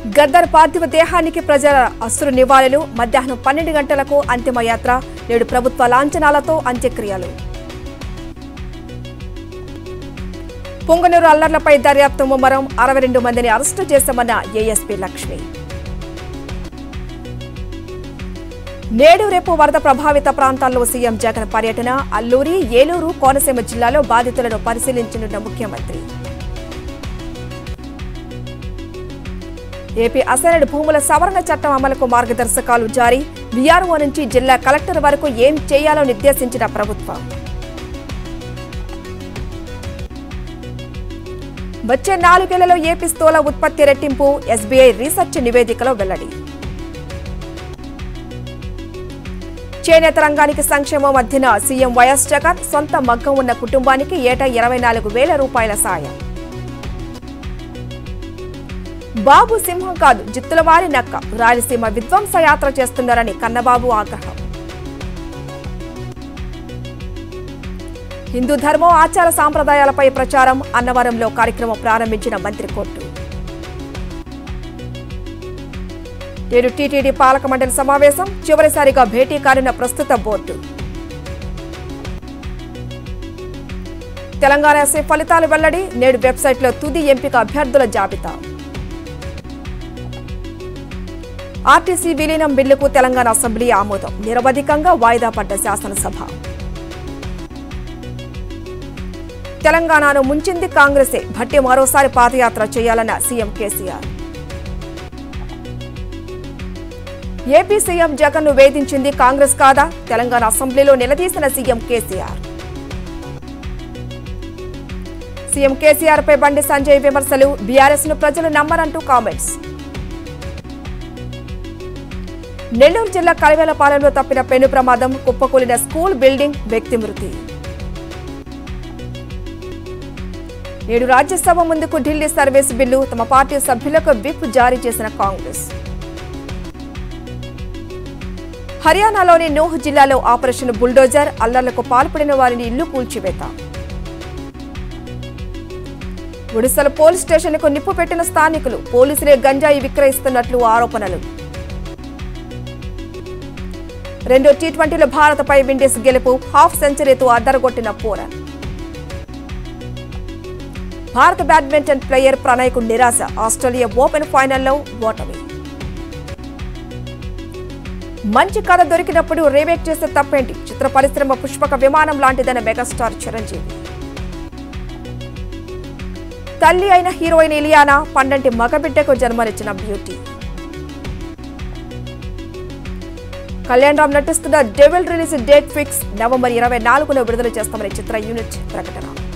గద్దర్ పార్థివ దేహానికి ప్రజల అశ్రు నివాళులు మధ్యాహ్నం పన్నెండు గంటలకు అంతిమ యాత్ర నేడు ప్రభుత్వ లాంఛనాలతో అంత్యక్రియలు పొంగనూరు అల్లర్లపై దర్యాప్తు ముమ్మరం అరవై రెండు మందిని అరెస్టు చేశామన్న ఏఎస్పీ లక్ష్మి నేడు రేపు వరద ప్రభావిత ప్రాంతాల్లో సీఎం జగన్ పర్యటన అల్లూరి ఏలూరు కోనసీమ జిల్లాలో బాధితులను పరిశీలించనున్న ముఖ్యమంత్రి ఏపీ అసైన్డ్ భూముల సవరణ చట్టం అమలుకు మార్గదర్శకాలు జారీ వీఆర్ఓ నుంచి జిల్లా కలెక్టర్ వరకు ఏం చేయాలో నిర్దేశించిన ప్రభుత్వం వచ్చే నాలుగేళ్లలో ఏపీ స్థూల ఉత్పత్తి రెట్టింపు ఎస్బీఐ రీసెర్చ్ నివేదికలో వెల్లడి చేనేత రంగానికి సంక్షేమం మధ్యన సీఎం వైఎస్ జగన్ సొంత మగ్గం ఉన్న కుటుంబానికి ఏటా ఇరవై నాలుగు వేల రూపాయల సాయం బాబు సింహం కాదు జిత్తులవారి నక్క రాయలసీమ విధ్వంస యాత్ర చేస్తున్నారని కన్నబాబు ఆగ్రహం హిందూ ధర్మం ఆచార సాంప్రదాయాలపై ప్రచారం అన్నవరంలో కార్యక్రమం ప్రారంభించిన మంత్రి కోర్టు నేడు టీటీడీ పాలక మండలి సమావేశం చివరిసారిగా భేటీ కానున్న ప్రస్తుత బోర్డు తెలంగాణ ఎస్ఐ ఫలితాలు వెల్లడి నేడు వెబ్సైట్లో తుది ఎంపిక అభ్యర్థుల జాబితా ఆర్టీసీ విలీనం బిల్లుకు తెలంగాణ అసెంబ్లీ ఆమోదం నిరవధికంగా వాయిదా పడ్డ శాసనసభ తెలంగాణను ముంచింది కాంగ్రెసే భట్టి మరోసారి పాదయాత్ర చేయాలన్న CM KCR AP CM Jagan ను వేధించింది కాంగ్రెస్ కాదా తెలంగాణ అసెంబ్లీలో నిలదీసిన సీఎం కేసీఆర్ సీఎం కేసీఆర్ పై బండి సంజయ్ విమర్శలు బీఆర్ఎస్ ను ప్రజలు నమ్మరంటూ కామెంట్స్ నెల్లూరు జిల్లా కలవేలపాలెంలో తప్పిన పెను ప్రమాదం కుప్పకూలిన స్కూల్ బిల్డింగ్ వ్యక్తి మృతి నేడు రాజ్యసభ ముందుకు ఢిల్లీ సర్వీస్ బిల్లు తమ పార్టీ సభ్యులకు విప్ జారీ చేసిన కాంగ్రెస్ హర్యానాలోని నూహ్ జిల్లాలో ఆపరేషన్ బుల్డోజర్ అల్లర్లకు పాల్పడిన వారిని ఇల్లు కూల్చివేత ఒడిశాలో పోలీస్ స్టేషన్కు నిప్పు పెట్టిన స్థానికులు పోలీసులే గంజాయి విక్రయిస్తున్నట్లు ఆరోపణలు రెండో టీ ట్వంటీలో భారత్పై విండీస్ గెలుపు హాఫ్ సెంచరీతో అద్దరగొట్టిన పోరన్ భారత బ్యాడ్మింటన్ ప్లేయర్ ప్రణయ్కు నిరాశ ఆస్ట్రేలియా ఓపెన్ ఫైనల్లో ఓటమి మంచి కథ దొరికినప్పుడు రీమేక్ చేసే తప్పేంటి చిత్ర పరిశ్రమ పుష్పక విమానం లాంటిదన్న మెగాస్టార్ చిరంజీవి తల్లి అయిన హీరోయిన్ ఇలియానా పండంటి మగబిడ్డకు జన్మనిచ్చిన బ్యూటీ కళ్యాణ్ రామ్ నటిస్తున్న Devil release date fix November ఇరవై నాలుగులో విడుదల చేస్తామని చిత్ర యూనిట్ ప్రకటన